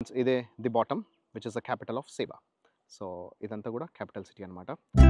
ఇదే The Bottom which is the capital of Saba so ఇదంతా కూడా క్యాపిటల్ సిటీ అనమాట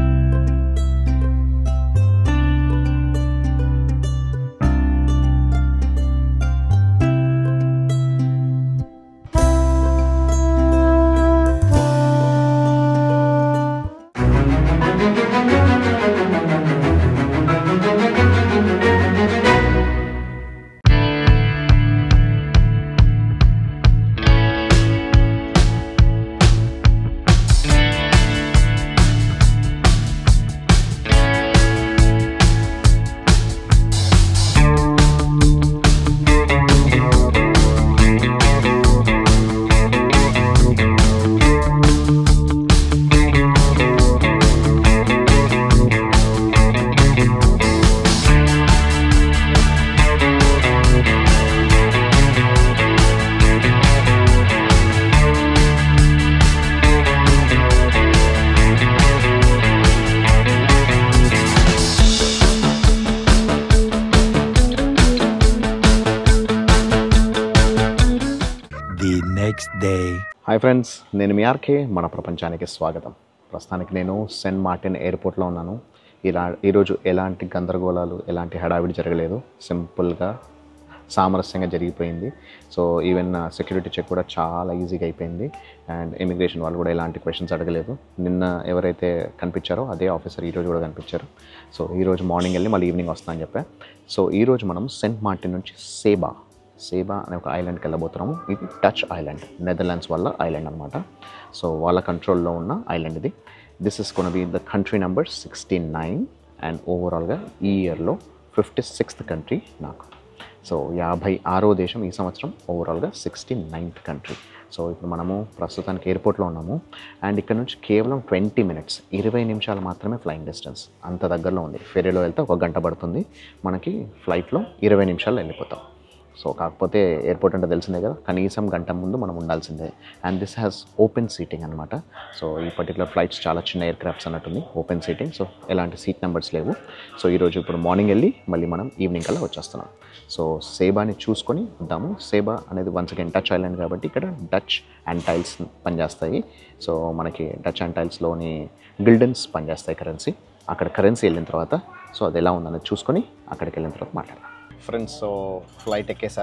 the next day. Hi friends నేను మీ ఆర్కే మన ప్రపంచానికి స్వాగతం ప్రస్తుతానికి నేను సెంట్ మార్టిన్ ఎయిర్పోర్ట్లో ఉన్నాను ఇలా ఈరోజు ఎలాంటి గందరగోళాలు ఎలాంటి హడావిడి జరగలేదు సింపుల్గా సామరస్యంగా జరిగిపోయింది సో ఈవెన్ సెక్యూరిటీ చెక్ కూడా చాలా ఈజీగా అయిపోయింది అండ్ ఇమిగ్రేషన్ వాళ్ళు కూడా ఎలాంటి క్వశ్చన్స్ అడగలేదు నిన్న ఎవరైతే కనిపించారో అదే ఆఫీసర్ ఈరోజు కూడా కనిపించారు సో ఈరోజు మార్నింగ్ వెళ్ళి మళ్ళీ ఈవినింగ్ వస్తానని చెప్పా సో ఈరోజు మనం సెంట్ మార్టిన్ నుంచి సేబా సేబా అనే ఒక ఐలాండ్కి వెళ్ళబోతున్నాము ఇది టచ్ ఐలాండ్ నెదర్లాండ్స్ వల్ల ఐలాండ్ అనమాట సో వాళ్ళ కంట్రోల్లో ఉన్న ఐలాండ్ ఇది this is gonna be the country number sixty nine and ఓవరాల్గా ఈ ఇయర్లో ఫిఫ్టీ సిక్స్త్ కంట్రీ నాకు సో యాభై ఆరో దేశం ఈ సంవత్సరం ఓవరాల్గా సిక్స్టీ నైన్త్ కంట్రీ సో ఇప్పుడు మనము ప్రస్తుతానికి ఎయిర్పోర్ట్లో ఉన్నాము అండ్ ఇక్కడ నుంచి కేవలం ట్వంటీ మినిట్స్ ఇరవై నిమిషాలు మాత్రమే ఫ్లయింగ్ డిస్టెన్స్ అంత దగ్గరలో ఉంది ఫెరీలో వెళ్తే ఒక గంట పడుతుంది మనకి ఫ్లైట్లో ఇరవై నిమిషాలు వెళ్ళిపోతాం సో కాకపోతే ఎయిర్పోర్ట్ అంటే తెలిసిందే కదా కనీసం గంట ముందు మనం ఉండాల్సిందే and this has open seating అనమాట సో ఈ పర్టికులర్ ఫ్లైట్స్ చాలా చిన్న ఎయిర్ క్రాఫ్ట్స్ అన్నట్టుంది ఓపెన్ సీటింగ్ సో ఎలాంటి సీట్ నెంబర్స్ లేవు సో ఈరోజు ఇప్పుడు మార్నింగ్ వెళ్ళి మళ్ళీ మనం ఈవినింగ్ కల్లా వచ్చేస్తున్నాం సో సేబాని చూసుకొని వద్దాము సేబా అనేది వన్స్ అగైన్ టచ్ ఐలాండ్ కాబట్టి ఇక్కడ డచ్ అండ్ టైల్స్ పనిచేస్తాయి సో మనకి డచ్ అండ్ టైల్స్లోని గిల్డెన్స్ పనిచేస్తాయి కరెన్సీ అక్కడ కరెన్సీ వెళ్ళిన తర్వాత సో అది ఎలా ఉందనేది చూసుకొని అక్కడికి వెళ్ళిన తర్వాత మాట్లాడదాం ఫ్రెండ్స్ సో ఫ్లైట్ ఎక్కేసా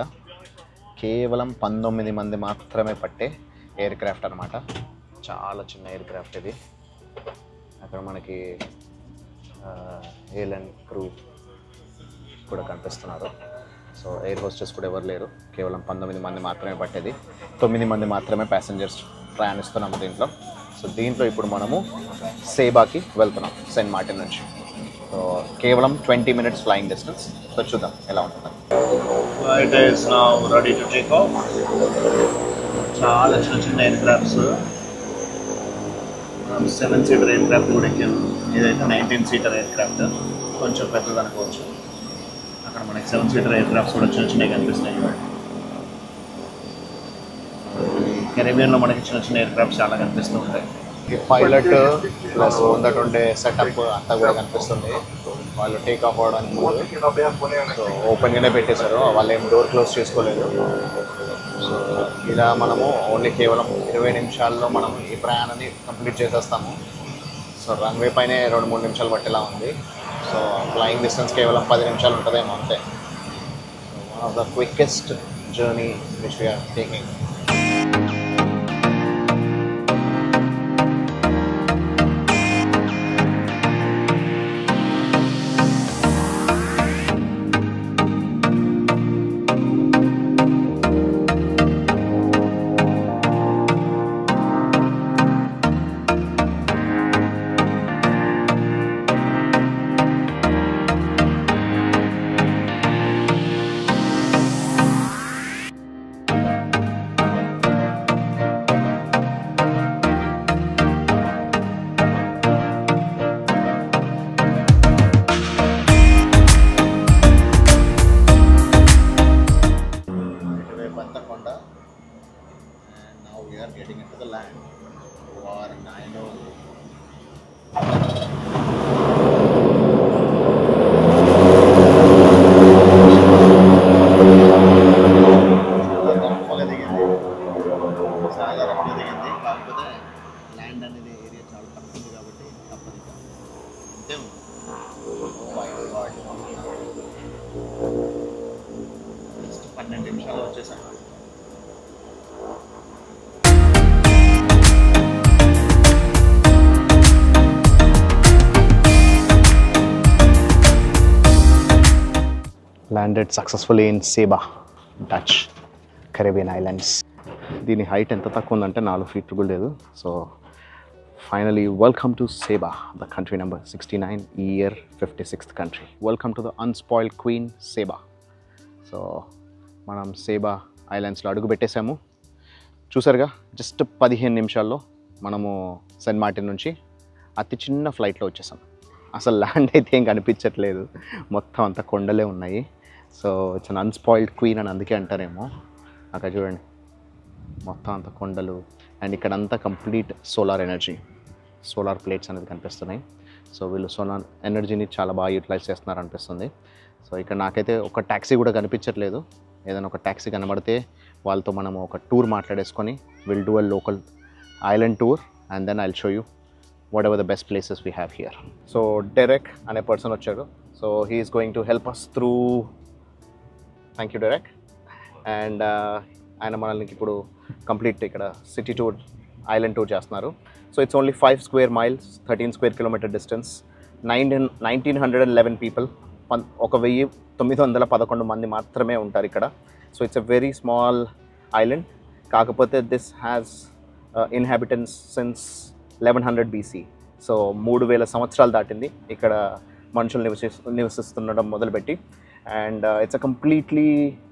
కేవలం పంతొమ్మిది మంది మాత్రమే పట్టే ఎయిర్ క్రాఫ్ట్ అనమాట చాలా చిన్న ఎయిర్ క్రాఫ్ట్ ఇది అక్కడ మనకి ఏలన్ క్రూ కూడా కనిపిస్తున్నారు సో ఎయిర్ హోస్టెస్ కూడా ఎవరు లేరు కేవలం పంతొమ్మిది మంది మాత్రమే పట్టేది తొమ్మిది మంది మాత్రమే ప్యాసింజర్స్ ప్రయాణిస్తున్నాము దీంట్లో సో దీంట్లో ఇప్పుడు మనము సేబాకి వెళ్తున్నాం సెంట్ మార్టిన్ నుంచి సో కేవలం twenty minutes flying distance so చూద్దాం ఎలా ఉంటుంది Flight is now ready to take off. చాలా చిన్న చిన్న aircrafts seven seater aircraft కూడా ఎక్కాను ఇదైతే నైన్టీన్ సీటర్ ఎయిర్ క్రాఫ్ట్ కొంచెం పెద్దది అనుకోవచ్చు అక్కడ మనకి సెవెన్ సీటర్ ఎయిర్ క్రాఫ్ట్స్ కూడా చిన్న చిన్నవి కనిపిస్తున్నాయి కెరీబియన్లో మనకి చిన్న చిన్న ఎయిర్ క్రాఫ్ట్స్ చాలా కనిపిస్తూ ఉంటాయి పైలట్ ప్లస్ ముందట ఉండే సెటప్ అంతా కూడా కనిపిస్తుంది వాళ్ళు టేక్ ఆఫ్ అవడానికి ముందు సో ఓపెన్గానే పెట్టేశారు వాళ్ళు ఏం డోర్ క్లోజ్ చేసుకోలేదు సో ఇలా మనము ఓన్లీ కేవలం ఇరవై నిమిషాల్లో మనం ఈ ప్రయాణాన్ని కంప్లీట్ చేసేస్తాము సో రన్వే పైనే రెండు మూడు నిమిషాలు పట్టేలా ఉంది సో ఫ్లయింగ్ డిస్టెన్స్ కేవలం పది నిమిషాలు ఉంటుందేమో అంతే so one of the quickest journey which we are taking ఇటువైపు అంతా కొండ and now we are getting in to the land వార్ నాయనో పొగ దిగింది చాలా రఫ్గా దిగింది కాకపోతే ల్యాండ్ అనేది ఏరియా చాలా తక్కువ ఉంది కాబట్టి తప్పదు ఇక. అంతే ఉంది Oh my God. జస్ట్ పన్నెండు నిమిషాలు వచ్చేసాను landed successfully in Saba Dutch Caribbean islands దీని హైట్ ఎంత తక్కువ ఉందంటే నాలుగు ఫీట్ కూడా లేదు so finally welcome to Saba the country number sixty nine year fifty sixth country welcome to the unspoiled queen Saba so మనం సేబా ఐలాండ్స్లో అడుగు పెట్టేశాము చూసారుగా జస్ట్ పదిహేను నిమిషాల్లో మనము సెంట్ మార్టిన్ నుంచి అతి చిన్న ఫ్లైట్లో వచ్చేసాం అసలు ల్యాండ్ అయితే ఏం కనిపించట్లేదు మొత్తం అంతా కొండలే ఉన్నాయి so it's un unspoiled queen అని అందుకే అంటారేమో అక్కడ చూడండి మొత్తం అంత కొండలు అండ్ ఇక్కడంతా complete solar energy solar plates అనేది కనిపిస్తున్నాయి సో వీళ్ళు సోలార్ ఎనర్జీని చాలా బాగా యూటిలైజ్ చేస్తున్నారు అనిపిస్తుంది సో ఇక్కడ నాకైతే ఒక ట్యాక్సీ కూడా కనిపించట్లేదు ఏదైనా ఒక ట్యాక్సీ కనబడితే వాళ్ళతో మనము ఒక టూర్ మాట్లాడేసుకొని will do a local island tour and then I'll show you whatever the best places we have here so Derek అనే పర్సన్ వచ్చాడు so he's going to help us through thank you Derek and ఆయన మనల్ని ఇప్పుడు complete ఇక్కడ city tour island tour చేస్తున్నారు so it's only five square miles thirteen square kilometer distance nineteen nineteen hundred and eleven people ఒక వెయ్యి తొమ్మిది వందల పదకొండు మంది మాత్రమే ఉంటారు ఇక్కడ so it's a very small island కాకపోతే this has inhabitants since eleven hundred BC so మూడు వేల సంవత్సరాలు దాటింది ఇక్కడ మనుషులు నివసిస్ నివసిస్తుండడం మొదలుపెట్టి and it's a completely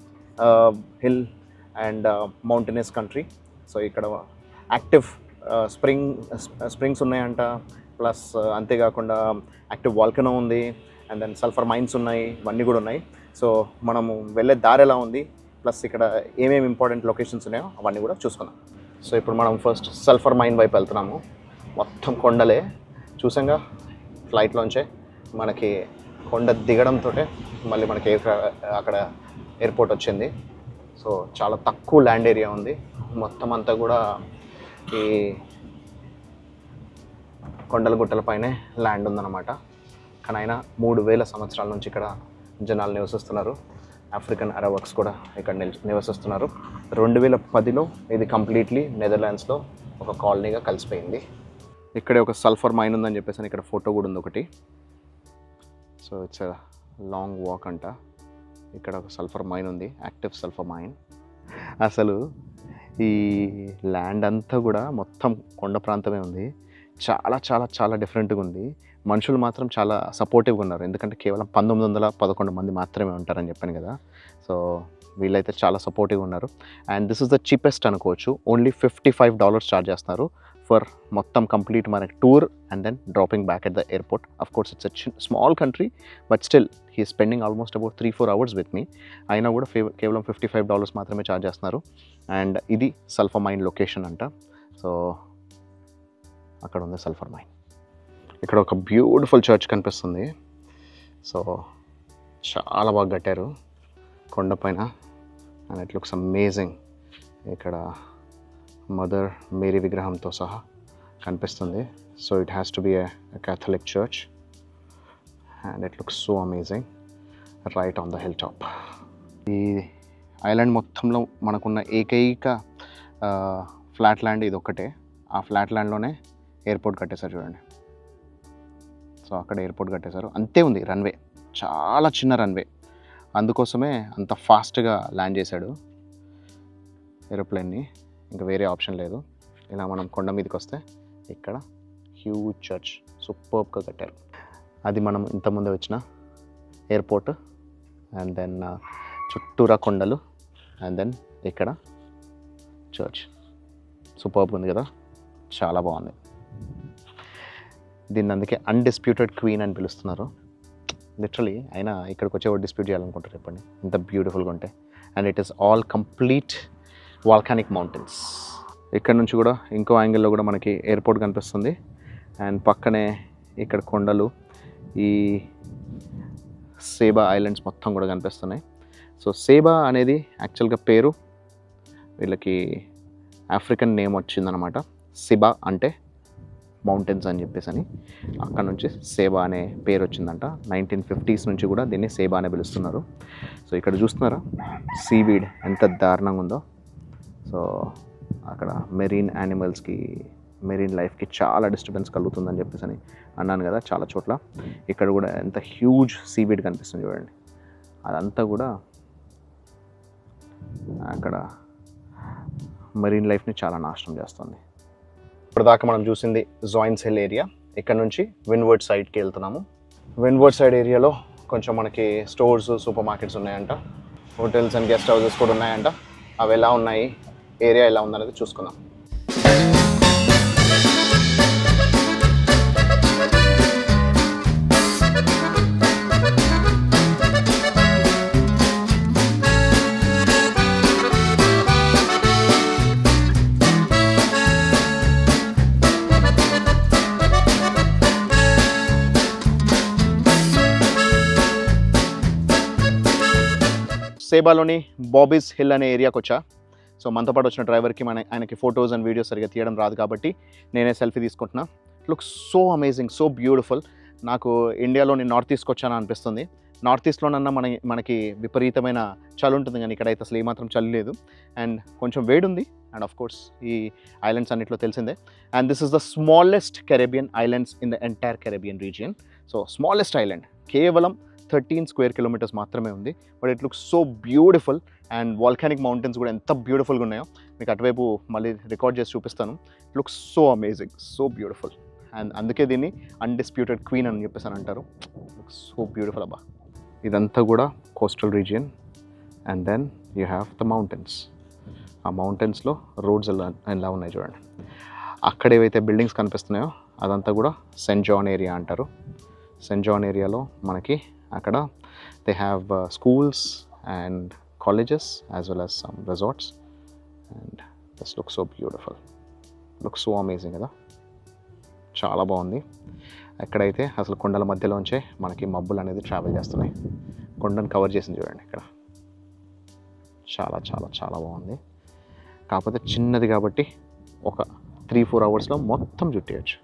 hill and mountainous country so ఇక్కడ యాక్టివ్ స్ప్రింగ్ స్ప్రింగ్స్ ఉన్నాయంట ప్లస్ అంతేకాకుండా యాక్టివ్ వాల్కనో ఉంది అండ్ దెన్ సల్ఫర్ మైన్స్ ఉన్నాయి ఇవన్నీ కూడా ఉన్నాయి సో మనము వెళ్ళే దారి ఎలా ఉంది ప్లస్ ఇక్కడ ఏమేమి ఇంపార్టెంట్ లొకేషన్స్ ఉన్నాయో అవన్నీ కూడా చూసుకుందాం సో ఇప్పుడు మనం ఫస్ట్ సల్ఫర్ మైన్ వైపు వెళ్తున్నాము మొత్తం కొండలే చూసాంగా ఫ్లైట్లోంచే మనకి కొండ దిగడంతో మళ్ళీ మనకి ఎయిర్ అక్కడ ఎయిర్పోర్ట్ వచ్చింది సో చాలా తక్కువ ల్యాండ్ ఏరియా ఉంది మొత్తం అంతా కూడా ఈ కొండల గుట్టల పైనే ల్యాండ్ ఉందన్నమాట కానీ అయినా మూడు వేల సంవత్సరాల నుంచి ఇక్కడ జనాలు నివసిస్తున్నారు ఆఫ్రికన్ అరవక్స్ కూడా ఇక్కడ నిల్ నివసిస్తున్నారు రెండు వేల పదిలో ఇది కంప్లీట్లీ నెదర్లాండ్స్లో ఒక కాలనీగా కలిసిపోయింది ఇక్కడే ఒక సల్ఫర్ మైన్ ఉందని చెప్పేసి ఇక్కడ ఫోటో కూడా ఉంది ఒకటి సో ఇట్స్ లాంగ్ వాక్ అంట ఇక్కడ ఒక సల్ఫర్ మైన్ ఉంది యాక్టివ్ సల్ఫర్ మైన్ అసలు ఈ ల్యాండ్ అంతా కూడా మొత్తం కొండ ప్రాంతమే ఉంది చాలా చాలా చాలా డిఫరెంట్గా ఉంది మనుషులు మాత్రం చాలా సపోర్టివ్గా ఉన్నారు ఎందుకంటే కేవలం పంతొమ్మిది వందల పదకొండు మంది మాత్రమే ఉంటారని చెప్పాను కదా సో వీళ్ళైతే చాలా సపోర్టివ్గా ఉన్నారు and this is the cheapest అనుకోవచ్చు only fifty five dollars charge చేస్తున్నారు ఫర్ మొత్తం కంప్లీట్ మనకి tour and then dropping back at the airport of course it's a small country but still he spending almost about three four hours with me అయినా కూడా ఫే- కేవలం fifty five dollars మాత్రమే charge చేస్తున్నారు and ఇది sulphur mine location అంట so అక్కడ ఉంది సల్ఫర్ మైన్ ఇక్కడ ఒక బ్యూటిఫుల్ చర్చ్ కనిపిస్తుంది సో చాలా బాగా కట్టారు కొండపైన అండ్ ఇట్ లుక్స్ అమేజింగ్ ఇక్కడ మదర్ మేరీ విగ్రహంతో సహా కనిపిస్తుంది so it has to be a Catholic church and it looks so amazing right on the hill top ఈ ఐలాండ్ మొత్తంలో మనకున్న ఏకైక ఫ్లాట్ ల్యాండ్ ఇది ఒక్కటే ఆ ఫ్లాట్ ల్యాండ్లోనే ఎయిర్పోర్ట్ కట్టేశారు చూడండి సో అక్కడ ఎయిర్పోర్ట్ కట్టేశారు అంతే ఉంది రన్వే చాలా చిన్న రన్వే అందుకోసమే అంత ఫాస్ట్గా ల్యాండ్ చేశాడు ఏరోప్లేన్ని ఇంకా వేరే ఆప్షన్ లేదు ఇలా మనం కొండ మీదకి వస్తే ఇక్కడ హ్యూజ్ చర్చ్ సూపర్గా కట్టారు అది మనం ఇంతకుముందు వచ్చిన ఎయిర్పోర్ట్ అండ్ దెన్ చుట్టూరా కొండలు అండ్ దెన్ ఇక్కడ చర్చ్ సూపర్గా ఉంది కదా చాలా బాగుంది దీన్ని అందుకే అన్డిస్ప్యూటెడ్ క్వీన్ అని పిలుస్తున్నారు లిటరలీ అయినా ఇక్కడికి వచ్చి ఎవరు డిస్ప్యూట్ చేయాలనుకుంటారు చెప్పండి ఇంత బ్యూటిఫుల్గా ఉంటాయి and it is all complete volcanic mountains ఇక్కడ నుంచి కూడా ఇంకో యాంగిల్లో కూడా మనకి ఎయిర్పోర్ట్ కనిపిస్తుంది అండ్ పక్కనే ఇక్కడ కొండలు ఈ సేబా ఐలాండ్స్ మొత్తం కూడా కనిపిస్తున్నాయి సో సేబా అనేది యాక్చువల్గా పేరు వీళ్ళకి ఆఫ్రికన్ నేమ్ వచ్చిందనమాట సిబా అంటే మౌంటైన్స్ అని చెప్పేసి అని అక్కడ నుంచి సేబా అనే పేరు వచ్చిందంట నైన్టీన్ ఫిఫ్టీస్ నుంచి కూడా దీన్ని సేబా అనే పిలుస్తున్నారు సో ఇక్కడ చూస్తున్నారా సీవీడ్ ఎంత దారుణంగా ఉందో సో అక్కడ మెరీన్ యానిమల్స్కి మెరీన్ లైఫ్కి చాలా డిస్టర్బెన్స్ కలుగుతుందని చెప్పేసి అని అన్నాను కదా చాలా చోట్ల ఇక్కడ కూడా ఎంత హ్యూజ్ సీవీడ్ కనిపిస్తుంది చూడండి అదంతా కూడా అక్కడ మరీన్ లైఫ్ని చాలా నాశనం చేస్తుంది ఇప్పటిదాకా మనం చూసింది జాయిన్స్ హిల్ ఏరియా ఇక్కడ నుంచి విన్వర్డ్ సైడ్కి వెళ్తున్నాము విన్వర్డ్ సైడ్ ఏరియాలో కొంచెం మనకి స్టోర్స్ సూపర్ మార్కెట్స్ ఉన్నాయంట హోటల్స్ అండ్ గెస్ట్ హౌసెస్ కూడా ఉన్నాయంట అవి ఎలా ఉన్నాయి ఏరియా ఎలా ఉందనేది చూసుకుందాం సేబాలోని బాబీస్ హిల్ అనే ఏరియాకి వచ్చా సో మనతో పాటు వచ్చిన డ్రైవర్కి మన ఆయనకి ఫోటోస్ అండ్ వీడియోస్ సరిగా తీయడం రాదు కాబట్టి నేనే సెల్ఫీ తీసుకుంటున్నా look so amazing so beautiful నాకు ఇండియాలో నేను నార్త్ ఈస్ట్కి వచ్చాను అనిపిస్తుంది నార్త్ ఈస్ట్లోనన్నా మన మనకి విపరీతమైన చలి ఉంటుంది కానీ ఇక్కడైతే అసలు ఏమాత్రం చలి లేదు అండ్ కొంచెం వేడి ఉంది అండ్ ఆఫ్ కోర్స్ ఈ ఐలాండ్స్ అన్నిట్లో తెలిసిందే and this is the smallest Caribbean islands in the entire Caribbean region so smallest island కేవలం థర్టీన్ స్క్వేర్ కిలోమీటర్స్ మాత్రమే ఉంది but it looks so beautiful and volcanic mountains కూడా ఎంత బ్యూటిఫుల్గా ఉన్నాయో మీకు అటువైపు మళ్ళీ రికార్డ్ చేసి చూపిస్తాను it looks so amazing so beautiful and అందుకే దీన్ని అన్డిస్ప్యూటెడ్ క్వీన్ అని చెప్పేసి అని అంటారు లుక్స్ సో బ్యూటిఫుల్ అబ్బా ఇదంతా కూడా coastal region and then you have the mountains ఆ మౌంటైన్స్లో రోడ్స్ ఎలా ఎలా ఉన్నాయి చూడండి అక్కడ ఏవైతే బిల్డింగ్స్ కనిపిస్తున్నాయో అదంతా కూడా సెంట్ జాన్ ఏరియా అంటారు సెంట్ జాన్ ఏరియాలో మనకి అక్కడ they have schools and colleges as well as some resorts and this look so beautiful look so amazing కదా చాలా బాగుంది ఎక్కడైతే అసలు కొండల మధ్యలోంచే మనకి మబ్బులు అనేది ట్రావెల్ చేస్తున్నాయి కొండను కవర్ చేసింది చూడండి ఇక్కడ చాలా చాలా చాలా బాగుంది కాకపోతే చిన్నది కాబట్టి ఒక త్రీ ఫోర్ అవర్స్లో మొత్తం చుట్టేయచ్చు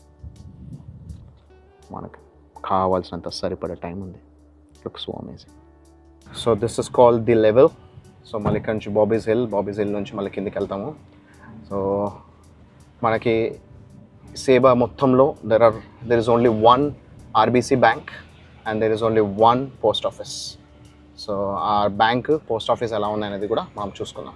మనకు కావాల్సినంత సరిపడే టైం ఉంది look so amazing so this is call the level so మళ్ళీ ఇక్కడ నుంచి బాబీస్ హిల్ బాబీస్ హిల్ నుంచి మళ్ళీ కిందికి వెళ్తాము సో మనకి సేబా మొత్తంలో there are there is only one RBC bank and there is only one post office so ఆ బ్యాంక్ పోస్ట్ ఆఫీస్ ఎలా ఉంది అనేది కూడా మనం చూసుకుందాం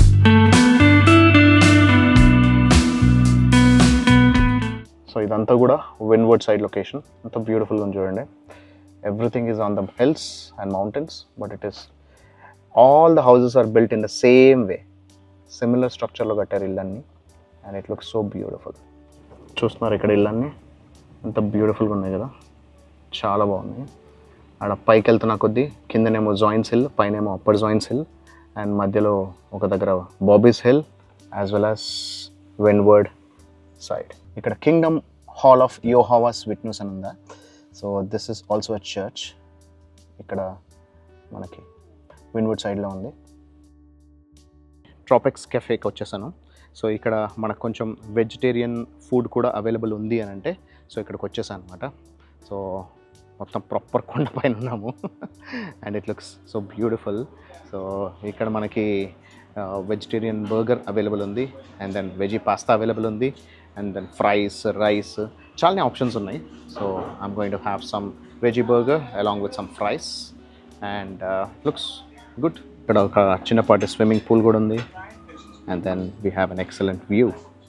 సో ఇదంతా కూడా విన్వర్డ్ సైడ్ లొకేషన్ అంత బ్యూటిఫుల్గా ఉంది చూడండి everything is on the hills and mountains but it is all the houses are built in the same way similar స్ట్రక్చర్లో కట్టారు ఇల్లన్నీ and it looks so beautiful చూస్తున్నారు ఇక్కడ ఇల్లన్నీ ఎంత బ్యూటిఫుల్గా ఉన్నాయి కదా చాలా బాగున్నాయి ఆడ పైకి వెళ్తున్న కొద్దీ కిందనేమో జాయింట్స్ హిల్ పైనేమో అప్పర్ జాయింట్స్ హిల్ అండ్ మధ్యలో ఒక దగ్గర Bobby's hill as well as windward side ఇక్కడ kingdom hall of Jehovah's witness అని ఉందా so this is also a church ఇక్కడ మనకి విన్వుడ్ సైడ్లో ఉంది ట్రాపిక్స్ కెఫేకి వచ్చేసాను సో ఇక్కడ మనకు కొంచెం వెజిటేరియన్ ఫుడ్ కూడా అవైలబుల్ ఉంది అని అంటే సో ఇక్కడికి వచ్చేసాను అనమాట సో మొత్తం ప్రాపర్ కొండ పైన ఉన్నాము and it looks so beautiful so ఇక్కడ మనకి వెజిటేరియన్ బర్గర్ అవైలబుల్ ఉంది and then veggie pasta available ఉంది అండ్ దెన్ ఫ్రైస్ రైస్ చాలానే ఆప్షన్స్ ఉన్నాయి so I'm going to have some veggie burger along with some fries and looks good ఇక్కడ ఒక చిన్నపాటి swimming pool కూడా ఉంది and then we have an excellent view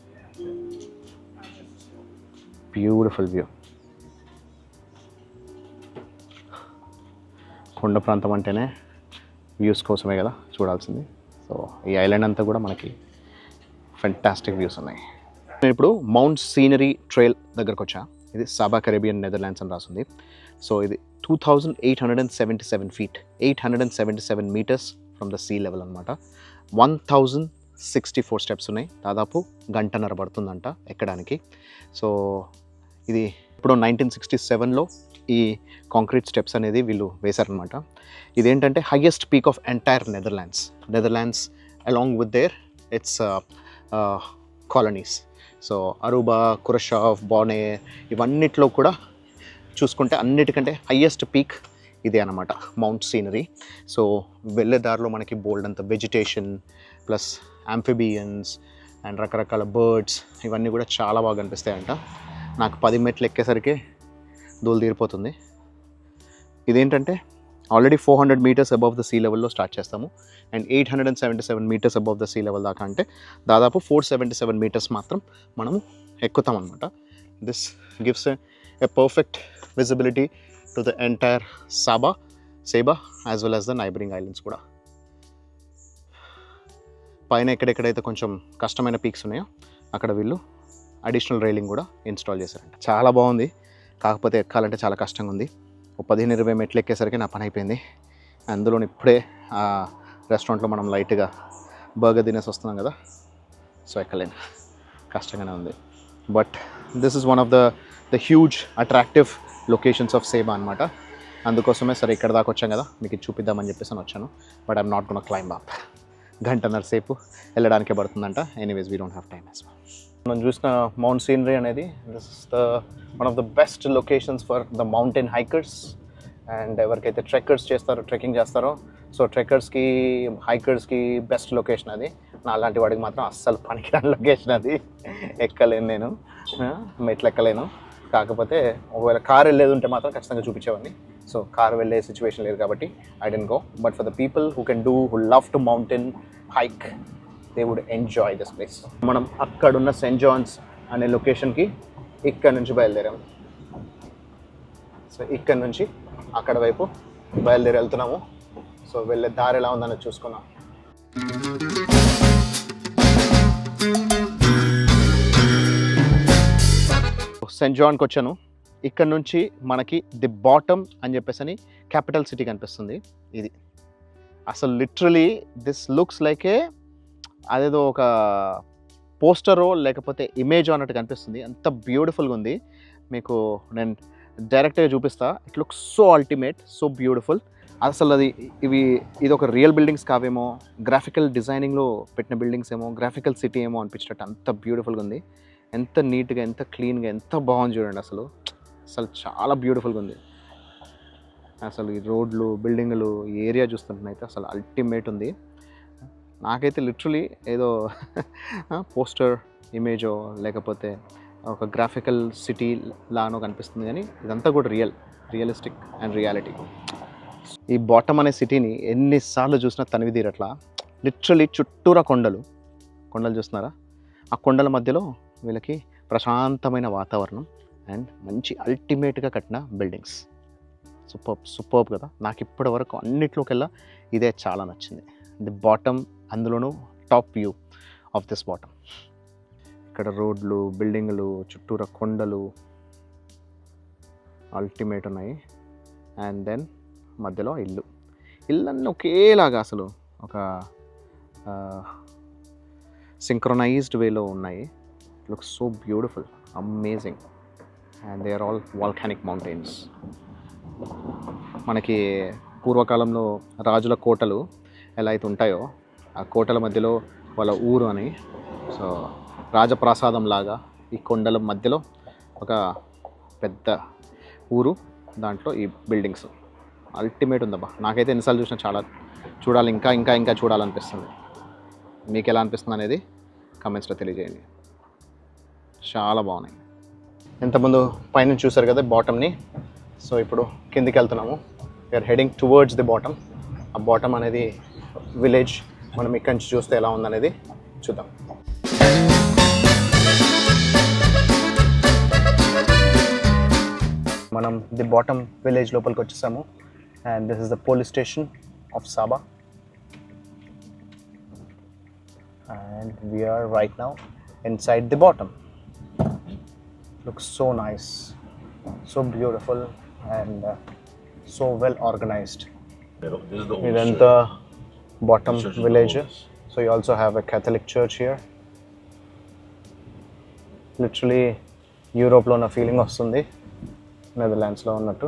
beautiful view కొండ ప్రాంతం అంటేనే వ్యూస్ కోసమే కదా చూడాల్సింది సో ఈ ఐలాండ్ అంతా కూడా మనకి ఫెంటాస్టిక్ వ్యూస్ ఉన్నాయి నేను ఇప్పుడు మౌంట్ సీనరీ ట్రైల్ దగ్గరకు వచ్చా ఇది సాబా కరేబియన్ నెదర్లాండ్స్ అని రాసింది సో ఇది two thousand eight hundred and seventy seven feet eight hundred and seventy seven metres from the sea level అనమాట one thousand sixty four steps ఉన్నాయి దాదాపు గంటన్నర పడుతుందంట ఎక్కడానికి సో ఇది ఇప్పుడు నైన్టీన్ సిక్స్టీ సెవెన్లో ఈ కాంక్రీట్ స్టెప్స్ అనేది వీళ్ళు వేశారనమాట ఇదేంటంటే highest peak of entire Netherlands Netherlands along with their its colonies so Aruba Curacao బానే ఇవన్నిట్లో కూడా చూసుకుంటే అన్నిటికంటే హయ్యెస్ట్ పీక్ ఇదే అనమాట మౌంట్ సీనరీ సో వెళ్ళే దారిలో మనకి బోల్డ్ అంత వెజిటేషన్ ప్లస్ ఆంఫిబియన్స్ అండ్ రకరకాల బర్డ్స్ ఇవన్నీ కూడా చాలా బాగా కనిపిస్తాయంట నాకు పది మెట్లు ఎక్కేసరికి దూలు తీరిపోతుంది ఇదేంటంటే already four hundred metres above the sea లెవెల్లో స్టార్ట్ చేస్తాము and eight hundred and seventy seven metres above the sea level దాకా అంటే దాదాపు ఫోర్ సెవెంటీ సెవెన్ మీటర్స్ మాత్రం మనము ఎక్కుతాం అనమాట this gives a perfect visibility to the entire Saba Saba as well as the neighbouring islands కూడా పైన ఎక్కడెక్కడైతే కొంచెం కష్టమైన పీక్స్ ఉన్నాయో అక్కడ వీళ్ళు అడిషనల్ రైలింగ్ కూడా ఇన్స్టాల్ చేశారంట చాలా బాగుంది కాకపోతే ఎక్కాలంటే చాలా కష్టంగా ఉంది ఒక పదిహేను ఇరవై మెట్లు ఎక్కేసరికి నా పని అయిపోయింది అందులో ఇప్పుడే ఆ రెస్టారెంట్లో మనం లైట్గా బర్గర్ తినేసి వస్తున్నాం కదా సో ఎక్కలేను కష్టంగానే ఉంది but this is one of the the huge attractive locations of Saba అనమాట అందుకోసమే సరే ఇక్కడ దాకా వచ్చాం కదా మీకు ఇది చూపిద్దామని చెప్పేసి అని వచ్చాను but I'm not gonna climb up గంటన్నర సేపు వెళ్ళడానికే పడుతుందంట anyways we don't have time as మనం చూసిన మౌంట్ సీనరీ అనేది this is the one of the best locations for the mountain hikers and ఎవరికైతే ట్రెక్కర్స్ చేస్తారో ట్రెక్కింగ్ చేస్తారో సో ట్రెక్కర్స్కి హైకర్స్కి బెస్ట్ లొకేషన్ అది నా అలాంటి వాడికి మాత్రం అస్సలు పనికిరాని లొకేషన్ అది ఎక్కలేను నేను ఆ, మెట్లు ఎక్కలేను కాకపోతే ఒకవేళ కార్ వెళ్ళేది ఉంటే మాత్రం ఖచ్చితంగా చూపించేవాడిని సో కార్ వెళ్ళే సిచ్యువేషన్ లేదు కాబట్టి I didn't go but for the people who can do who love to mountain hike they would enjoy this place మనం అక్కడున్న సెయింట్ జాన్స్ అనే లొకేషన్కి ఇక్కడ నుంచి బయలుదేరాం సో ఇక్కడ నుంచి అక్కడ వైపు బయలుదేరి వెళ్తున్నాము సో వెళ్ళే దారి ఎలా ఉందని చూసుకున్నాం సెయింట్ జాన్కి వచ్చాను ఇక్కడ నుంచి మనకి ది బాటమ్ అని చెప్పేసి అని క్యాపిటల్ సిటీ కనిపిస్తుంది ఇది అసలు literally this looks like a అదేదో ఒక పోస్టరో లేకపోతే ఇమేజ్ అన్నట్టు కనిపిస్తుంది అంత బ్యూటిఫుల్గా ఉంది మీకు నేను డైరెక్ట్గా చూపిస్తా it looks so ultimate so beautiful అసలు అది ఇవి ఇది ఒక రియల్ బిల్డింగ్స్ కావేమో గ్రాఫికల్ డిజైనింగ్లో పెట్టిన బిల్డింగ్స్ ఏమో గ్రాఫికల్ సిటీ ఏమో అనిపించినట్టు అంత బ్యూటిఫుల్గా ఉంది ఎంత నీట్గా ఎంత క్లీన్గా ఎంత బాగుంది చూడండి అసలు అసలు చాలా బ్యూటిఫుల్గా ఉంది అసలు ఈ రోడ్లు బిల్డింగ్లు ఈ ఏరియా చూస్తుంటే అసలు అల్టిమేట్ ఉంది నాకైతే లిటరలీ ఏదో పోస్టర్ ఇమేజో లేకపోతే ఒక గ్రాఫికల్ సిటీ లానో కనిపిస్తుంది కానీ ఇదంతా కూడా రియల్ రియలిస్టిక్ అండ్ రియాలిటీ ఈ బాటమ్ అనే సిటీని ఎన్నిసార్లు చూసినా తనివి తీరట్లా లిటరలీ చుట్టూరా కొండలు కొండలు చూస్తున్నారా ఆ కొండల మధ్యలో వీళ్ళకి ప్రశాంతమైన వాతావరణం అండ్ మంచి అల్టిమేట్గా కట్టిన బిల్డింగ్స్ సూపర్ సూపర్ కదా నాకు ఇప్పటి వరకు అన్నిట్లోకెల్లా ఇదే చాలా నచ్చింది ది బాటమ్ అందులోనూ top view of this Bottom ఇక్కడ రోడ్లు బిల్డింగ్లు చుట్టూరా కొండలు అల్టిమేట్ ఉన్నాయి అండ్ దెన్ మధ్యలో ఇల్లు ఇల్లన్నీ ఒకేలాగా అసలు ఒక సింక్రొనైజ్డ్ వేలో ఉన్నాయి look so beautiful amazing and they are all volcanic mountains మనకి పూర్వకాలంలో రాజుల కోటలు ఎలా అయితే ఉంటాయో ఆ కోటల మధ్యలో వాళ్ళ ఊరు అని సో రాజప్రాసాదం లాగా ఈ కొండల మధ్యలో ఒక పెద్ద ఊరు దాంట్లో ఈ బిల్డింగ్స్ అల్టిమేట్ ఉందబ్బా నాకైతే ఎన్నిసార్లు చూసినా చాలా చూడాలి ఇంకా ఇంకా ఇంకా చూడాలనిపిస్తుంది మీకు ఎలా అనిపిస్తుంది అనేది కమెంట్స్లో తెలియజేయండి చాలా బాగున్నాయి ఇంతకుముందు పైన చూసారు కదా బాటమ్ని సో ఇప్పుడు కిందికి వెళ్తున్నాము we're heading towards the Bottom ఆ బాటమ్ అనేది విలేజ్ మనం ఇక్కడి నుంచి చూస్తే ఎలా ఉందనేది చూద్దాం మనం ది బాటమ్ విలేజ్ లోపలికి వచ్చేసాము and this is the police station of Saba and we're right now inside the Bottom looks so nice, so beautiful, and uh, so well organized. This is the old ఇదంతా Bottom Church is the village oldest. So you also have a Catholic church here literally యూరోప్లో ఉన్న feeling వస్తుంది నెదర్లాండ్స్లో ఉన్నట్టు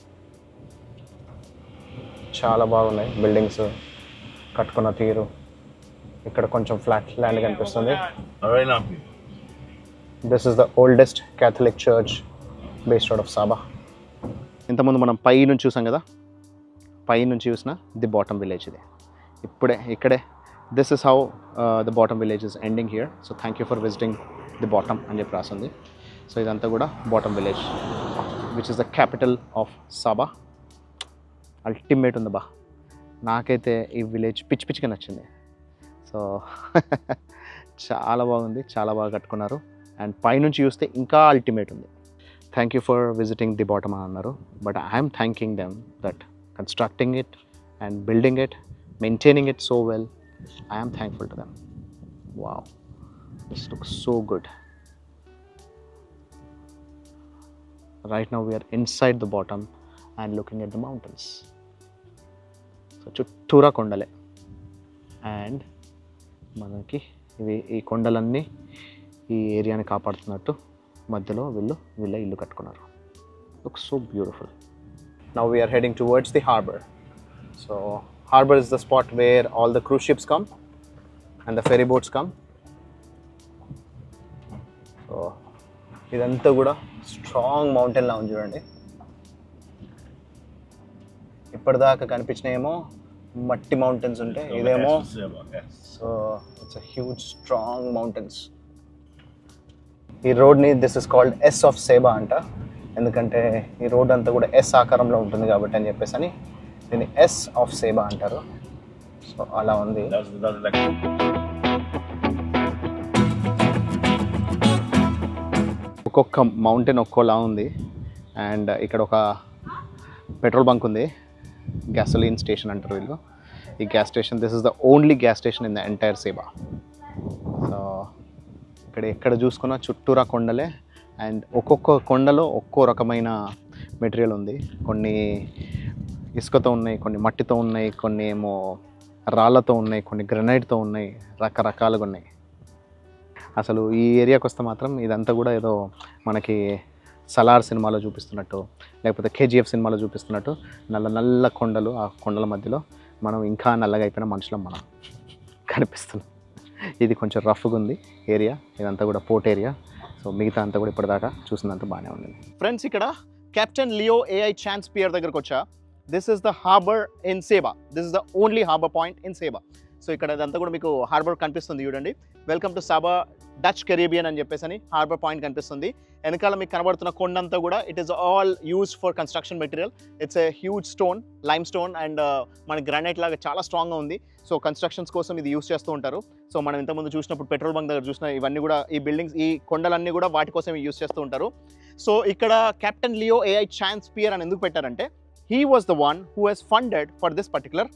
చాలా బాగున్నాయి buildings కట్టుకున్న తీరు ఇక్కడ కొంచెం ఫ్లాట్ ల్యాండ్ కనిపిస్తుంది Very lovely. This is the oldest Catholic church based out of Saba ఇంతకుముందు మనం పై నుంచి చూసాం కదా పై నుంచి చూసిన ది బాటమ్ విలేజ్ ఇది ఇప్పుడే ఇక్కడే this is how the Bottom village is ending here so thank you for visiting the Bottom అని చెప్పి రాసింది సో ఇదంతా కూడా Bottom village which is the capital of Saba ultimate ఉంది బా నాకైతే ఈ విలేజ్ పిచ్చి పిచ్చిగా నచ్చింది సో చాలా బాగుంది చాలా బాగా కట్టుకున్నారు అండ్ పైనుంచి చూస్తే ఇంకా అల్టిమేట్ ఉంది thank you for visiting the Bottom అని అన్నారు but I'm thanking them that constructing it and building it maintaining it so well I'm thankful to them wow this look so good right now we're inside the Bottom and looking at the mountains so చుట్టూరా కొండలే and మనకి ఇవి ఈ కొండలన్నీ ఈ ఏరియాని కాపాడుతున్నట్టు మధ్యలో వీళ్ళు వీళ్ళ ఇల్లు కట్టుకున్నారు look so beautiful now we're heading towards the harbour so harbour is the spot where all the cruise ships come and the ferry boats come so ఇదంతా కూడా స్ట్రాంగ్ మౌంటైన్ లా ఉంది చూడండి ఇప్పటిదాకా కనిపించినేమో మట్టి మౌంటైన్స్ ఉంటాయి ఇదేమో so it's a huge strong mountains ఈ రోడ్ని this is called S of Saba అంట ఎందుకంటే ఈ రోడ్ అంతా కూడా ఎస్ ఆకారంలో ఉంటుంది కాబట్టి అని చెప్పేసి అని దీన్ని ఎస్ ఆఫ్ సేబా అంటారు సో అలా ఉంది That was, that was like ఒక్కొక్క మౌంటైన్ ఒక్కోలా ఉంది అండ్ ఇక్కడ ఒక పెట్రోల్ బంక్ ఉంది గ్యాసోలిన్ స్టేషన్ అంటారు వీళ్ళు ఈ gas station this is the only gas station in the entire Saba so ఇక్కడ ఎక్కడ చూసుకున్నా చుట్టూరా కొండలే అండ్ ఒక్కొక్క కొండలో ఒక్కో రకమైన మెటీరియల్ ఉంది కొన్ని ఇసుకతో ఉన్నాయి కొన్ని మట్టితో ఉన్నాయి కొన్ని ఏమో రాళ్ళతో ఉన్నాయి కొన్ని గ్రనైట్తో ఉన్నాయి రకరకాలుగా ఉన్నాయి అసలు ఈ ఏరియాకి వస్తే మాత్రం ఇదంతా కూడా ఏదో మనకి సలార్ సినిమాలో చూపిస్తున్నట్టు లేకపోతే కేజీఎఫ్ సినిమాలో చూపిస్తున్నట్టు నల్ల నల్ల కొండలు ఆ కొండల మధ్యలో మనం ఇంకా నల్లగా అయిపోయిన మనుషులం మనం కనిపిస్తున్నాం ఇది కొంచెం రఫ్గా ఉంది ఏరియా ఇదంతా కూడా పోర్ట్ ఏరియా సో మిగతా అంతా కూడా ఇప్పటిదాకా చూసినంత బాగానే ఉంది ఫ్రెండ్స్ ఇక్కడ Captain Leo A I Chance pier దగ్గరకు వచ్చా this is the harbour in Saba this is the only harbour point in Saba so ఇక్కడ ఇదంతా కూడా మీకు హార్బర్ కనిపిస్తుంది చూడండి welcome to Saba Dutch Caribbean అని చెప్పేసి అని హార్బర్ పాయింట్ కనిపిస్తుంది వెనకాల మీకు కనబడుతున్న కొండంతా కూడా it is all used for construction material it's a huge stone lime stone and మన గ్రానైట్ లాగా చాలా స్ట్రాంగ్గా ఉంది సో కన్స్ట్రక్షన్స్ కోసం ఇది యూస్ చేస్తూ ఉంటారు సో మనం ఇంతకుముందు చూసినప్పుడు పెట్రోల్ బంక్ దగ్గర చూసిన ఇవన్నీ కూడా ఈ బిల్డింగ్స్ ఈ కొండలన్నీ కూడా వాటి కోసం యూస్ చేస్తూ ఉంటారు సో ఇక్కడ Captain Leo A I Chance pier అని ఎందుకు పెట్టారంటే he was the one who he's funded for this particular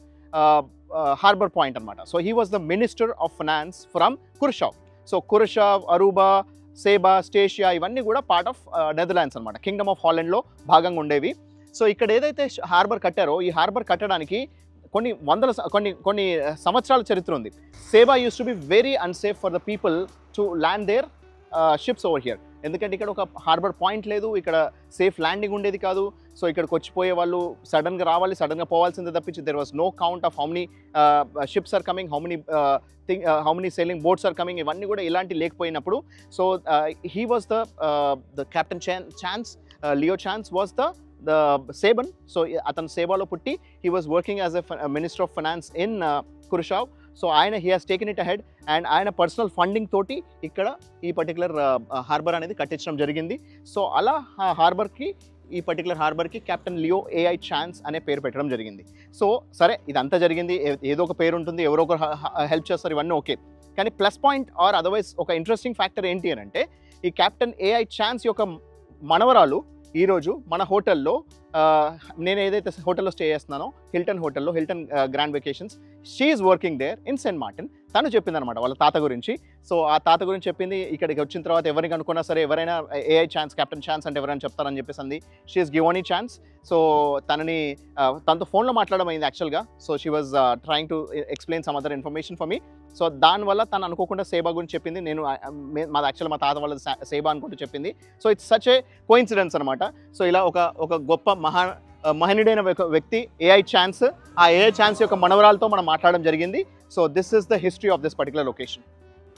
harbour point అనమాట so he was the minister of finance from Curacao so Curacao Aruba Saba Statia ఇవన్నీ కూడా part of Netherlands అనమాట kingdom of హాలెండ్లో భాగంగా ఉండేవి so ఇక్కడ ఏదైతే harbour కట్టారో ఈ హార్బర్ కట్టడానికి కొన్ని వందల స- కొన్ని కొన్ని సంవత్సరాల చరిత్ర ఉంది Saba use to be very unsafe for the people to land their ships over here ఎందుకంటే ఇక్కడ ఒక హార్బర్ పాయింట్ లేదు ఇక్కడ సేఫ్ ల్యాండింగ్ ఉండేది కాదు సో ఇక్కడికి వచ్చిపోయే వాళ్ళు సడన్గా రావాలి సడన్గా పోవాల్సిందే తప్పించి there was no count of how many ships are coming how many thing how many sailing boats are coming ఇవన్నీ కూడా ఇలాంటి లేకపోయినప్పుడు so he was the the Captain Chan Chance Leo Chance was the the Saban so అతను సేబాలో పుట్టి he was working as a minister of finance in Curacao so ఆయన he has taken it ahead and ఆయన personal funding తోటి ఇక్కడ ఈ particular harbour అనేది కట్టించడం జరిగింది సో అలా ఆ హార్బర్కి ఈ పర్టికులర్ హార్బర్కి కెప్టెన్ లియో ఏఐ ఛాన్స్ అనే పేరు పెట్టడం జరిగింది సో సరే ఇదంతా జరిగింది ఏ- ఏదో ఒక పేరు ఉంటుంది ఎవరో ఒకరు హెల్ప్ చేస్తారు ఇవన్నీ ఓకే కానీ ప్లస్ పాయింట్ ఆర్ అదర్వైజ్ ఒక ఇంట్రెస్టింగ్ ఫ్యాక్టర్ ఏంటి అని అంటే ఈ కెప్టెన్ ఏఐ ఛాన్స్ యొక్క మనవరాలు ఈరోజు మన హోటల్లో ఆ, నేను ఏదైతే హోటల్లో స్టే చేస్తున్నానో హిల్టన్ హోటల్లో Hilton Grand Vacations she's working there in Saint Martin తను చెప్పింది అనమాట వాళ్ళ తాత గురించి సో ఆ తాత గురించి చెప్పింది ఇక్కడికి వచ్చిన తర్వాత ఎవరిని కనుక్కున్నా సరే ఎవరైనా ఏఐ ఛాన్స్ కెప్టెన్ ఛాన్స్ అంటే ఎవరైనా చెప్తారని చెప్పేసి అంది షీఈస్ గివోనీ ఛాన్స్ సో తనని ఆ, తనతో ఫోన్లో మాట్లాడడం అయింది యాక్చువల్గా so she was trying to explain some other information for me so దానివల్ల తను అనుకోకుండా సేబా గురించి చెప్పింది నేను ఆ, మే- మాది యాక్చువల్ మా తాత వాళ్ళ సేబా అనుకుంటూ చెప్పింది so it's such a coincidence అనమాట సో ఇలా ఒక ఒక గొప్ప మహా ఆ, మహనీయుడైన ఒక వ్యక్తి ఏఐ ఛాన్స్ ఆ ఏఐ ఛాన్స్ యొక్క మనవరాలతో మనం మాట్లాడడం జరిగింది so this is the history of this particular location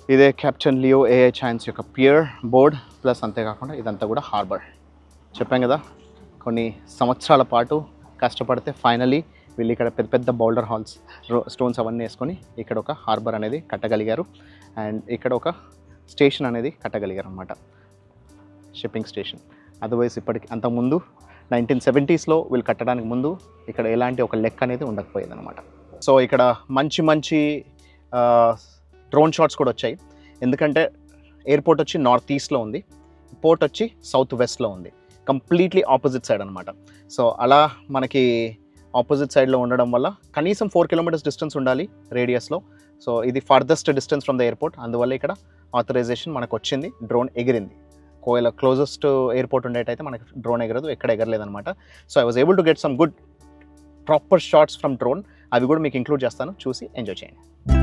ఇదే కెప్టెన్ లియో ఏఐ ఛాన్స్ యొక్క పియర్ బోర్డ్ ప్లస్ అంతేకాకుండా ఇదంతా కూడా హార్బర్ చెప్పాం కదా కొన్ని సంవత్సరాల పాటు కష్టపడితే ఫైనలీ వీళ్ళు ఇక్కడ పెద్ద పెద్ద బౌల్డర్ హాల్స్ స్టోన్స్ అవన్నీ వేసుకొని ఇక్కడ ఒక హార్బర్ అనేది కట్టగలిగారు అండ్ ఇక్కడ ఒక స్టేషన్ అనేది కట్టగలిగారు అనమాట షిప్పింగ్ స్టేషన్ అదర్వైజ్ ఇప్పటికి అంతకుముందు నైన్టీన్ సెవెంటీస్లో వీళ్ళు కట్టడానికి ముందు ఇక్కడ ఎలాంటి ఒక లెక్క అనేది ఉండకపోయేది అనమాట సో ఇక్కడ మంచి మంచి డ్రోన్ షాట్స్ కూడా వచ్చాయి ఎందుకంటే ఎయిర్పోర్ట్ వచ్చి నార్త్ ఈస్ట్లో ఉంది పోర్ట్ వచ్చి సౌత్ వెస్ట్లో ఉంది కంప్లీట్లీ ఆపోజిట్ సైడ్ అనమాట సో అలా మనకి ఆపోజిట్ సైడ్లో ఉండడం వల్ల కనీసం ఫోర్ కిలోమీటర్స్ డిస్టెన్స్ ఉండాలి రేడియస్లో సో ఇది farthest distance from the airport అందువల్ల ఇక్కడ ఆథరైజేషన్ మనకు వచ్చింది డ్రోన్ ఎగిరింది కోయల క్లోజెస్ట్ ఎయిర్పోర్ట్ ఉండేటైతే మనకి డ్రోన్ ఎగరదు ఎక్కడ ఎగరలేదన్నమాట so I was able to get some good proper shots from drone అవి కూడా మీకు ఇంక్లూడ్ చేస్తాను చూసి ఎంజాయ్ చేయండి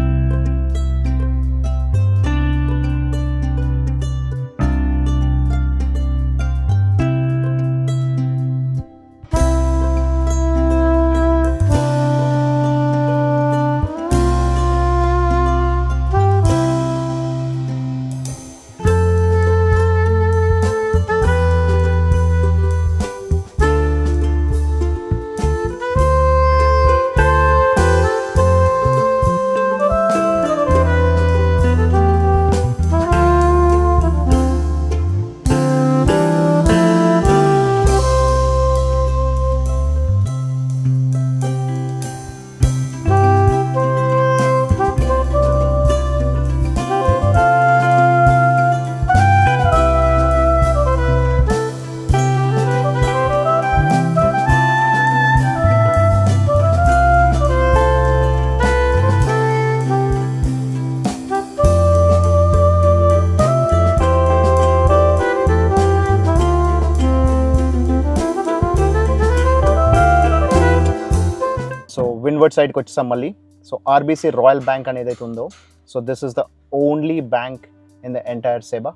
సో విండ్వర్డ్ సైడ్కి వచ్చేసాం మళ్ళీ సో ఆర్బీసీ రాయల్ బ్యాంక్ అనేది అయితే ఉందో so this is the only bank in the entire Saba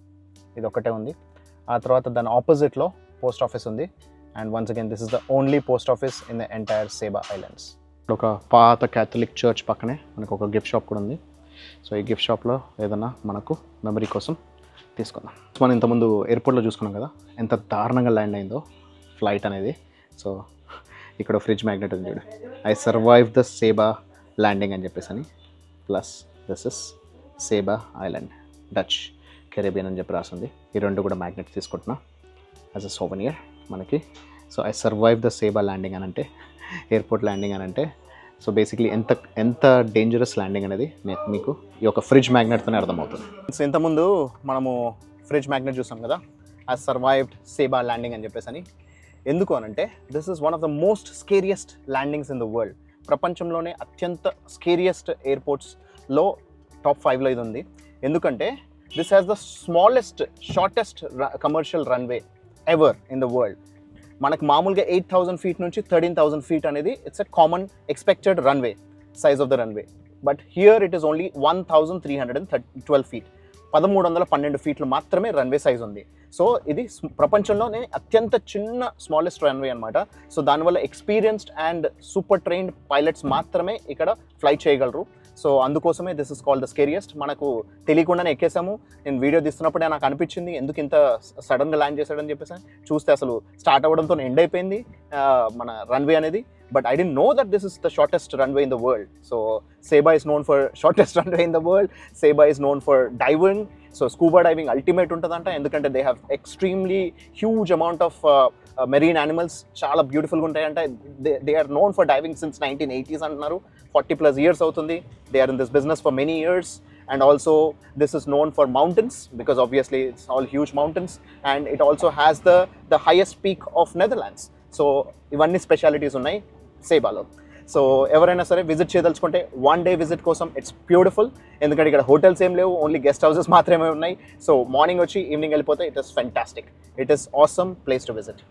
ఇది ఒకటే ఉంది ఆ తర్వాత దాని ఆపోజిట్లో పోస్ట్ ఆఫీస్ ఉంది and once again this is the only post office in the entire Saba islands ఒక పాత క్యాథలిక్ చర్చ్ పక్కనే మనకు ఒక గిఫ్ట్ షాప్ కూడా ఉంది సో ఈ గిఫ్ట్ షాప్లో ఏదైనా మనకు మెమరీ కోసం తీసుకుందాం మనం ఇంతకుముందు ఎయిర్పోర్ట్లో చూసుకున్నాం కదా ఎంత దారుణంగా ల్యాండ్ అయిందో ఫ్లైట్ అనేది సో ఇక్కడ ఫ్రిడ్జ్ మ్యాగ్నెట్ ఉంది చూడు I survive the Saba landing అని చెప్పేసి అని plus this is Saba island Dutch Caribbean అని చెప్పి రాసింది ఈ రెండు కూడా మ్యాగ్నెట్ తీసుకుంటున్నా యాజ్ అ సోవనియర్ మనకి so I survive the Saba landing అని అంటే ఎయిర్పోర్ట్ ల్యాండింగ్ అని అంటే సో బేసిక్లీ ఎంత ఎంత డేంజరస్ ల్యాండింగ్ అనేది నే- మీకు ఈ యొక్క ఫ్రిడ్జ్ మ్యాగ్నెట్తోనే అర్థమవుతుంది సో ఇంతకుముందు మనము ఫ్రిడ్జ్ మ్యాగ్నెట్ చూసాం కదా ఐ సర్వైవ్డ్ సేబా ల్యాండింగ్ అని చెప్పేసి అని ఎందుకు అనంటే this is one of the most scariest landings in the world ప్రపంచంలోనే అత్యంత స్కేరియస్ట్ ఎయిర్పోర్ట్స్లో టాప్ ఫైవ్లో ఇది ఉంది ఎందుకంటే this has the smallest shortest commercial runway ever in the world మనకు మామూలుగా ఎయిట్ థౌసండ్ ఫీట్ నుంచి థర్టీన్ థౌసండ్ ఫీట్ అనేది it's a common expected runway size of the runway but here it is only one thousand three hundred and thirty twelve feet పదమూడు వందల పన్నెండు ఫీట్లు మాత్రమే runway size ఉంది సో ఇది స్- ప్రపంచంలోనే అత్యంత చిన్న స్మాలెస్ట్ రన్వే అనమాట సో దానివల్ల experienced and super trained pilots మాత్రమే ఇక్కడ ఫ్లై చేయగలరు సో అందుకోసమే this is called the scariest మనకు తెలియకుండానే ఎక్కేసాము నేను వీడియో తీస్తున్నప్పుడే నాకు అనిపించింది ఎందుకు ఇంత సడన్గా ల్యాండ్ చేశాడని చెప్పేసి చూస్తే అసలు స్టార్ట్ అవ్వడంతో ఎండ్ అయిపోయింది ఆ, మన రన్వే అనేది but I didn't know that this is the shortest runway in the world so Saba is known for shortest runway in the world Saba is known for diving so scuba diving ultimate ఉంటుందంట ఎందుకంటే they have extremely huge amount of marine animals చాలా బ్యూటిఫుల్గా ఉంటాయంట they they are known for diving since nineteen eighties అంటున్నారు forty plus years అవుతుంది they are in this business for many years and also this is known for mountains because obviously it's all huge mountains and it also has the the highest peak of netherlands so ఇవన్నీ specialities ఉన్నాయి సేబాలో so ఎవరైనా సరే visit చేయదలుచుకుంటే one day visit కోసం it's beautiful ఎందుకంటే ఇక్కడ hotels ఏం లేవు ఓన్లీ గెస్ట్ హౌసెస్ మాత్రమే ఉన్నాయి సో మార్నింగ్ వచ్చి ఈవినింగ్ వెళ్ళిపోతే it is fantastic it is awesome place to visit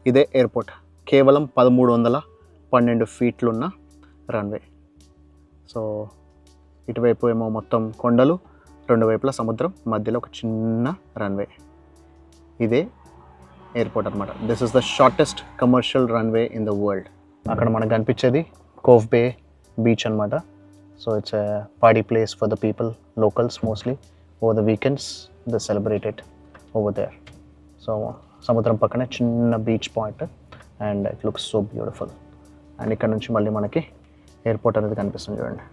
ఇదే ఎయిర్పోర్ట్ కేవలం పదమూడు వందల పన్నెండు ఫీట్లున్న రన్వే సో ఇటువైపు ఏమో మొత్తం కొండలు రెండు వైపులా సముద్రం మధ్యలో ఒక చిన్న రన్వే ఇదే ఎయిర్పోర్ట్ అనమాట this is the shortest commercial runway in the world అక్కడ మనకు కనిపించేది కోవ్ బే బీచ్ అనమాట so it's party place for the people locals mostly over the weekends the celebrated over there so సముద్రం పక్కనే చిన్న beach point and it looks so beautiful and ఇక్కడ నుంచి మళ్ళీ మనకి ఎయిర్పోర్ట్ అనేది కనిపిస్తుంది చూడండి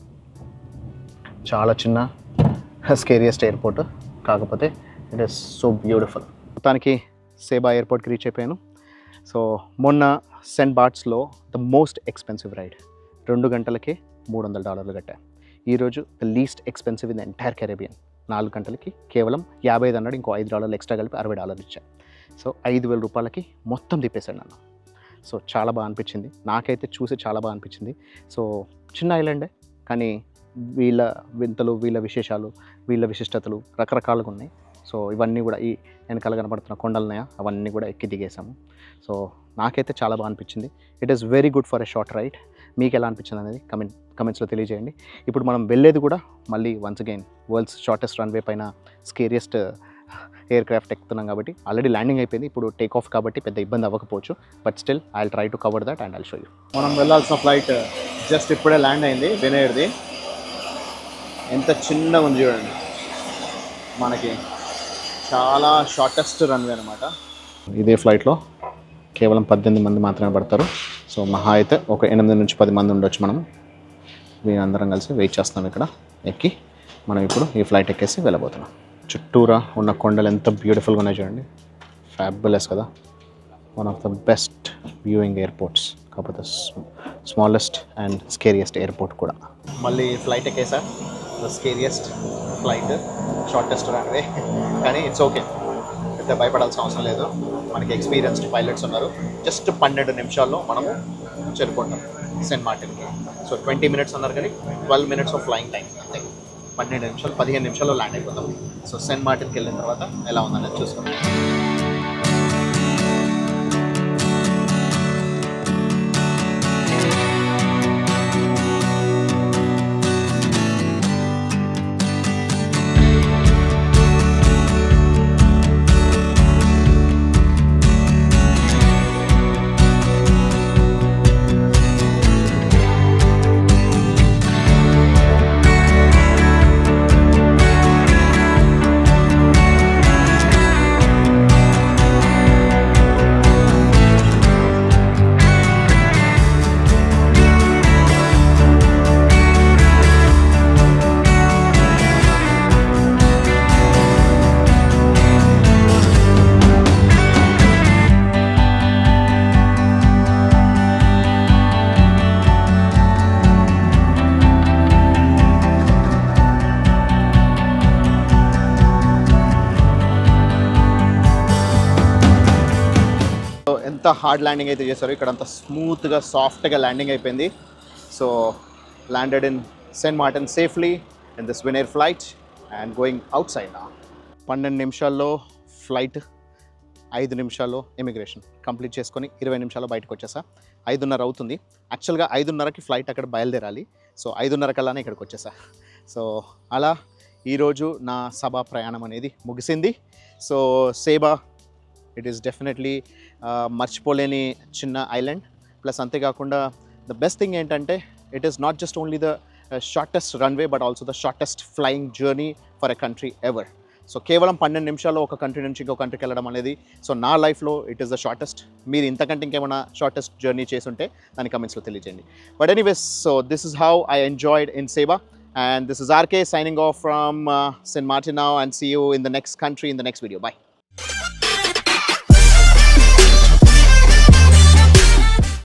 చాలా చిన్న స్కేరియస్ట్ ఎయిర్పోర్ట్ కాకపోతే ఇట్ ఈస్ సో బ్యూటిఫుల్ మొత్తానికి సేబా ఎయిర్పోర్ట్కి రీచ్ అయిపోయాను సో మొన్న సెంట్ బాట్స్లో ద మోస్ట్ ఎక్స్పెన్సివ్ రైడ్ రెండు గంటలకే మూడు వందల డాలర్లు కట్టాను ఈరోజు the least expensive in the entire Caribbean నాలుగు గంటలకి కేవలం యాభై ఐదు అన్నాడు ఇంకో ఐదు డాలర్లు ఎక్స్ట్రా కలిపి అరవై డాలర్లు ఇచ్చాను సో ఐదు వేల రూపాయలకి మొత్తం తిప్పేశాడు నన్ను సో చాలా బాగా అనిపించింది నాకైతే చూసి చాలా బాగా అనిపించింది సో చిన్న ఐలాండే కానీ వీళ్ళ వింతలు వీళ్ళ విశేషాలు వీళ్ళ విశిష్టతలు రకరకాలుగా ఉన్నాయి సో ఇవన్నీ కూడా ఈ వెనకాల కనబడుతున్న కొండలున్నాయా అవన్నీ కూడా ఎక్కి దిగేసాము సో నాకైతే చాలా బాగా అనిపించింది it is very good for a short ride మీకు ఎలా అనిపించింది అనేది కమెంట్ కమెంట్స్లో తెలియజేయండి ఇప్పుడు మనం వెళ్ళేది కూడా మళ్ళీ once again world's shortest runway పైన స్కేరియస్ట్ ఎయిర్ క్రాఫ్ట్ ఎక్కుతున్నాం కాబట్టి ఆల్రెడీ ల్యాండింగ్ అయిపోయింది ఇప్పుడు టేక్ ఆఫ్ కాబట్టి పెద్ద ఇబ్బంది అవ్వకపోవచ్చు but still I try to cover that and I show you మనం వెళ్ళాల్సిన ఫ్లైట్ జస్ట్ ఇప్పుడే ల్యాండ్ అయింది వినయర్ది ఎంత చిన్నగా ఉంది చూడండి మనకి చాలా షార్టెస్ట్ రన్వే అనమాట ఇదే ఫ్లైట్లో కేవలం పద్దెనిమిది మంది మాత్రమే పడతారు సో మహా అయితే ఒక ఎనిమిది నుంచి పది మంది ఉండొచ్చు మనం వీరందరం కలిసి వెయిట్ చేస్తాం ఇక్కడ ఎక్కి మనం ఇప్పుడు ఈ ఫ్లైట్ ఎక్కేసి వెళ్ళబోతున్నాం చుట్టూరా ఉన్న కొండలు ఎంత బ్యూటిఫుల్గా ఉన్నాయి చూడండి ఫ్యాబులస్ కదా one of the best viewing airports కాకపోతే స్మాలెస్ట్ అండ్ స్కేరియస్ట్ ఎయిర్పోర్ట్ కూడా మళ్ళీ ఫ్లైట్ ఎక్కేసా the scariest flight shortest runway కానీ ఇట్స్ ఓకే పెద్ద భయపడాల్సిన అవసరం లేదు మనకి ఎక్స్పీరియన్స్డ్ పైలట్స్ ఉన్నారు జస్ట్ పన్నెండు నిమిషాల్లో మనము చేరుకుంటాం సెంట్ మార్టిన్కి సో ట్వంటీ మినిట్స్ అన్నారు కానీ twelve minutes of flying time అంతే పన్నెండు నిమిషాలు పదిహేను నిమిషాల్లో ల్యాండ్ అయిపోతాం సో సెంట్ మార్టిన్కి వెళ్ళిన తర్వాత ఎలా ఉందనేది చూసుకుందాం సో ఎంత హార్డ్ ల్యాండింగ్ అయితే చేశారో ఇక్కడ అంత స్మూత్గా సాఫ్ట్గా ల్యాండింగ్ అయిపోయింది so landed in Saint Martin safely in this Winair flight and going outside నా పన్నెండు నిమిషాల్లో ఫ్లైట్ ఐదు నిమిషాల్లో ఇమిగ్రేషన్ కంప్లీట్ చేసుకొని ఇరవై నిమిషాల్లో బయటకు వచ్చేసా ఐదున్నర అవుతుంది యాక్చువల్గా ఐదున్నరకి ఫ్లైట్ అక్కడ బయలుదేరాలి సో ఐదున్నర కల్లానే ఇక్కడికి వచ్చేసా సో అలా ఈరోజు నా సభా ప్రయాణం అనేది ముగిసింది so Saba it is definitely మర్చిపోలేని చిన్న ఐలాండ్ ప్లస్ అంతేకాకుండా ద బెస్ట్ థింగ్ ఏంటంటే it is not just only the shortest runway but also the shortest flying journey for a country ever so కేవలం పన్నెండు నిమిషాల్లో ఒక కంట్రీ నుంచి ఇంకో కంట్రీకి వెళ్ళడం అనేది సో నా లైఫ్లో ఇట్ ఈస్ ద షార్టెస్ట్ మీరు ఇంతకంటే ఇంకేమైనా షార్టెస్ట్ జర్నీ చేసుంటే దాని కమెంట్స్లో తెలియజేయండి but anyways so this is how I enjoyed in Saba and this is RK signing off from uh, St. Martin now and see you in the next country in the next video. Bye.